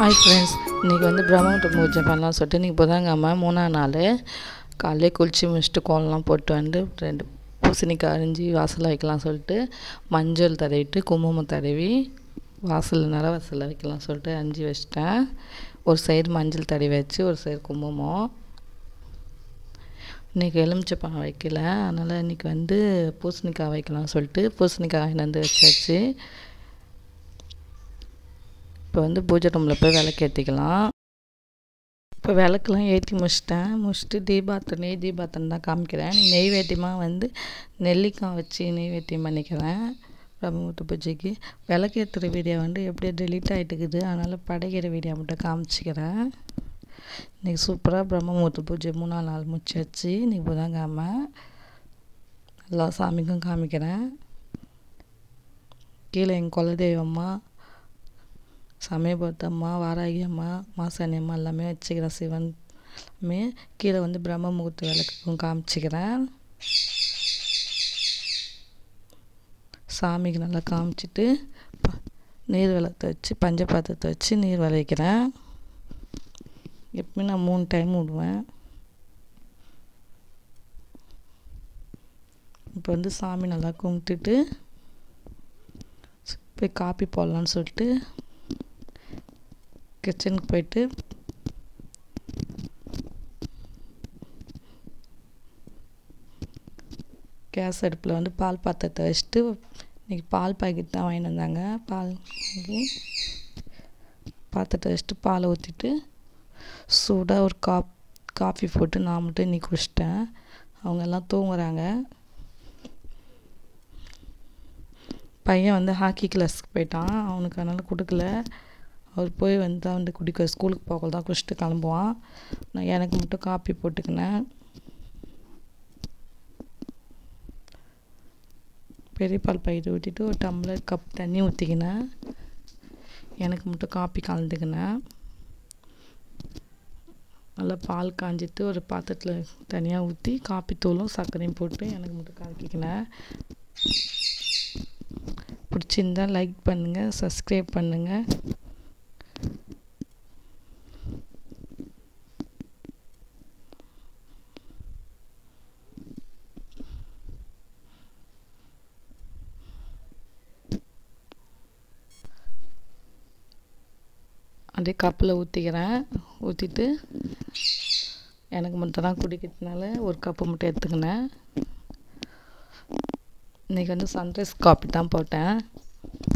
hi friends இன்றைக்கி வந்து பிரம்மபுரம் பூஜை பண்ணலாம்னு சொல்லிட்டு இன்றைக்கி புதன்கிழமை மூணாம் நாள் காலையிலே குளித்து முடிச்சுட்டு கோலம்லாம் போட்டு வந்து ரெண்டு பூசணிக்காய் அரிஞ்சு வாசலில் வைக்கலாம் சொல்லிட்டு மஞ்சள் தடவிட்டு குங்குமம் தடவி வாசல் நிற வாசலில் வைக்கலாம் சொல்லிட்டு அரிஞ்சு வச்சிட்டேன் ஒரு சைடு மஞ்சள் தடவி வச்சு ஒரு சைடு குங்குமம் இன்றைக்கி எலுமிச்சப்பழம் வைக்கல அதனால் இன்றைக்கி வந்து பூசணிக்காய் வைக்கலாம்னு சொல்லிட்டு பூசணிக்காய் வாங்கிட்டு வந்து வச்சாச்சு இப்போ வந்து பூஜை ரூமில் போய் விளக்கு ஏற்றிக்கலாம் இப்போ விளக்குலாம் ஏற்றி முடிச்சிட்டேன் முடிச்சுட்டு தீபாத்தம் நெய் தீபாத்தம் தான் காமிக்கிறேன் நீ நெய்வேத்தியமாக வந்து நெல்லிக்காய் வச்சு நெய்வேத்தியம் பண்ணிக்கிறேன் பிரம்மமுத்து பூஜைக்கு விளக்கு ஏற்றுற வீடியோ வந்து எப்படியோ டெலீட் ஆகிட்டுக்குது அதனால் படைக்கிற வீடியோ மட்டும் காமிச்சிக்கிறேன் இன்றைக்கி சூப்பராக பிரம்மமுத்து பூஜை மூணாம் நாள் முடிச்சாச்சு இன்றைக்கி புதன்கிழமை எல்லா சாமிக்கும் காமிக்கிறேன் கீழே எங்கள் குலதெய்வம்மா சமயபுரத்தம்மா வாராகி அம்மா மாசாணி அம்மா எல்லாமே வச்சுக்கிறேன் சிவன் எல்லாமே கீழே வந்து பிரம்ம முகூர்த்த விளக்குக்கும் காமிச்சிக்கிறேன் சாமிக்கு நல்லா காமிச்சிட்டு ப நீர் விளக்கத்தை வச்சு பஞ்ச பாத்திரத்தை வச்சு நீர் விளைவிக்கிறேன் எப்பவுமே நான் மூணு டைம் விடுவேன் இப்போ வந்து சாமி நல்லா கும்பிட்டுட்டு போய் காப்பி போடலான்னு சொல்லிட்டு கிச்சனுக்கு போயிட்டு கேஸ் அடுப்பில் வந்து பால் பாத்திரத்தை வச்சுட்டு இன்றைக்கி பால் பாக்கெட் தான் வாங்கிட்டு வந்தாங்க பால் வாங்கி பாத்திரத்தை வச்சுட்டு பாலை ஊற்றிட்டு சூடாக ஒரு காப் காஃபி போட்டு நான் மட்டும் இன்றைக்கி குடிச்சிட்டேன் அவங்க எல்லாம் தூங்குறாங்க பையன் வந்து ஹாக்கி கிளாஸ்க்கு போயிட்டான் அவனுக்கு அதனால் கொடுக்கல அவர் போய் வந்து தான் வந்து குடிக்க ஸ்கூலுக்கு போக தான் குடிச்சிட்டு கிளம்புவான் நான் எனக்கு மட்டும் காப்பி போட்டுக்கினேன் பெரிய பால் பயிர் ஊற்றிட்டு ஒரு டம்ளர் கப் தண்ணி ஊற்றிக்கினேன் எனக்கு மட்டும் காப்பி கலந்துக்கினேன் நல்லா பால் காஞ்சிட்டு ஒரு பாத்திரத்தில் தனியாக ஊற்றி காப்பி தூளும் சர்க்கரையும் போட்டு எனக்கு மட்டும் கலக்கிக்கினேன் பிடிச்சிருந்தா லைக் பண்ணுங்கள் சப்ஸ்கிரைப் பண்ணுங்கள் அப்படியே கப்பில் ஊற்றிக்கிறேன் ஊற்றிட்டு எனக்கு மட்டும் தான் குடிக்கிறதுனால ஒரு கப்பு மட்டும் எடுத்துக்கினேன் இன்றைக்கி வந்து சன்ரைஸ் காப்பி தான் போட்டேன்